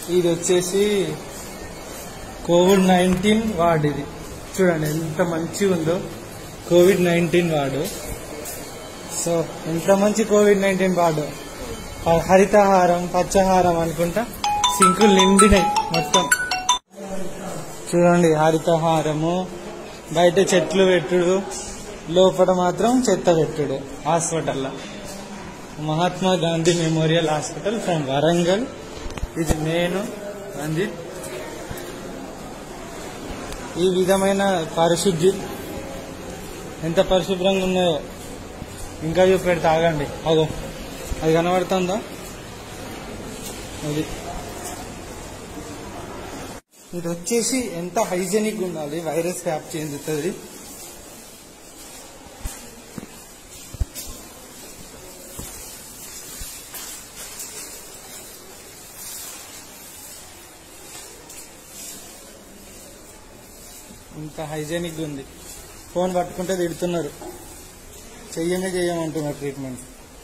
ఇది వచ్చేసి Covid nineteen ward ఇది చూడండి ఎంత మంచిగా ఉందో కోవిడ్ నైన్టీన్ వార్డు సో ఎంత మంచి కోవిడ్ నైన్టీన్ వార్డు హ- హరితహారం పచ్చహారం అనుకుంటా సింకులు నిండినాయి మొత్తం చూడండి హరితహారము బయట చెట్లు పెట్టుడు లోపల మాత్రం చెత్త పెట్టుడు హాస్పిటల్లో Mahatma Gandhi memorial hospital from Warangal ఇది నేను రంజిత్ ఈ విధమైన పరిశుద్ధి ఎంత పరిశుభ్రంగా ఉన్నాయో ఇంకా చూపెడితే ఆగండి అగో అది కనబడుతుందా అది ఇది వచ్చేసి ఎంత హైజెనిక్ ఉండాలి వైరస్ వ్యాప్తి చెందుతుంది ఇంత హైజెనిక్ ఉంది ఫోన్ పట్టుకుంటే తిడుతున్నారు చెయ్యమే చెయ్యమంటున్నారు ట్రీట్మెంట్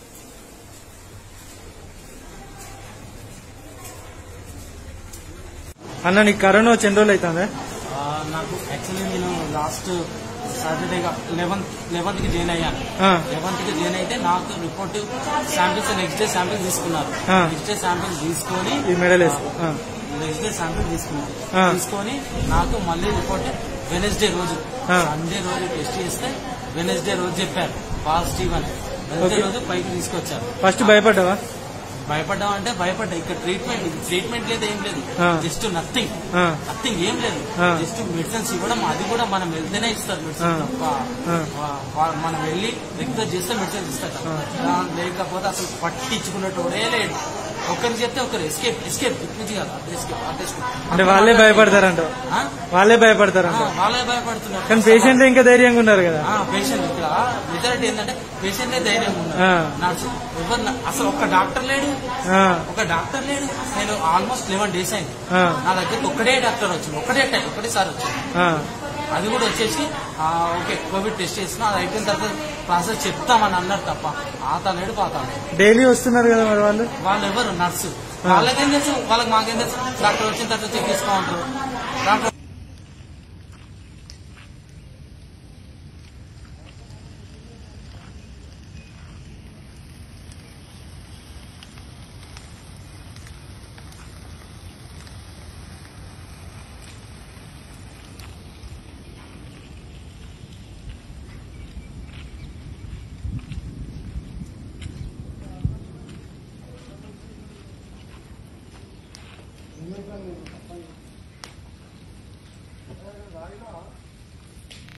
అన్న నీకు కరోనా వచ్చి ఎన్ని రోజులు అవుతుందా ఆ, నాకు యాక్చువల్లీ నేను లాస్ట్ సాటర్డే లెవెన్త్ లెవెన్త్ కి జాయిన్ అయ్యాను ఆ, లెవెన్త్ కి జాయిన్ అయితే నాకు report samples next day samples తీసుకున్నారు ఆ. నెక్స్ట్ డే శాంపిల్స్ తీసుకొని ఈ మెడల్ వేసుకో ఆ, నెక్స్ట్ డే శాంపిల్ తీసుకున్నారు ఆ. తీసుకొని నాకు మళ్ళీ రిపోర్ట్ వెనస్డే రోజు ఆ. సండే రోజు టెస్ట్ చేస్తే వెనస్డే రోజు చెప్పారు పాజిటివ్ అని వెనస్డే Okay. రోజు పైకి తీసుకొచ్చారు ఫస్ట్ భయపడ్డావా భయపడ్డాం అంటే భయపడ్డా ఇక్కడ ట్రీట్మెంట్ ట్రీట్మెంట్ లేదు ఏం లేదు ఆ. జస్ట్ నథింగ్ ఆ, నథింగ్ ఏం లేదు ఆ. జస్ట్ మెడిసిన్స్ ఇవ్వడం అది కూడా మనం వెళ్తేనే ఇస్తారు మెడిసిన్ ఆ. తప్ప ఆ. వా- వా- మనం వెళ్ళి రిక్వెస్ట్ చేస్తే మెడిసిన్ ఇస్తారు ఆ. దా- లేకపోతే అసలు పట్టించుకున్నట్టుడే లేడు ఒకరికి చెప్తే ఒకరు ఎస్కేప్ ఎస్కేప్ ఇప్పించి కదా ఎస్కేప్ అట్టేసుకో అంటే వాళ్ళే భయపడతారంట ఆ? వాళ్ళే ఆ, భయపడతారంట వాళ్ళే భయపడుతున్నారు కానీ పేషెంట్ ఇంకా ధైర్యంగా ఉన్నారు కదా పేషెంట్ ఇక్కడ మెజారిటీ ఏంటంటే పేషెంటే ధైర్యం ఆ. ఉన్నారు నర్సు ఎవరు న- అసలు ఒక డాక్టర్ లేడు ఆ, ఒక డాక్టర్ లేడు నేను ఆల్మోస్ట్ లెవెన్ డేస్ అయింది ఆ, నా దగ్గరికి ఒకటే డాక్టర్ వచ్చింది ఒకటే టైం ఒకటేసారి వచ్చింది ఆ, అది కూడా వచ్చేసి ఆ, ఓకే కోవిడ్ టెస్ట్ చేసిన అది అయిపోయిన తర్వాత ప్రాసెస్ చెప్తామని అన్నారు తప్ప ఆతలేడు పాతాడు డైలీ వస్తున్నారు కదా మరి వాళ్ళు వాళ్ళు ఎవరు నర్సు వాళ్ళకేం తెలుసు వాళ్ళకి మాకేం తెలుసు డాక్టర్ వచ్చిన తర్వాత చెక్ చేసుకోమంటారు డాక్టర్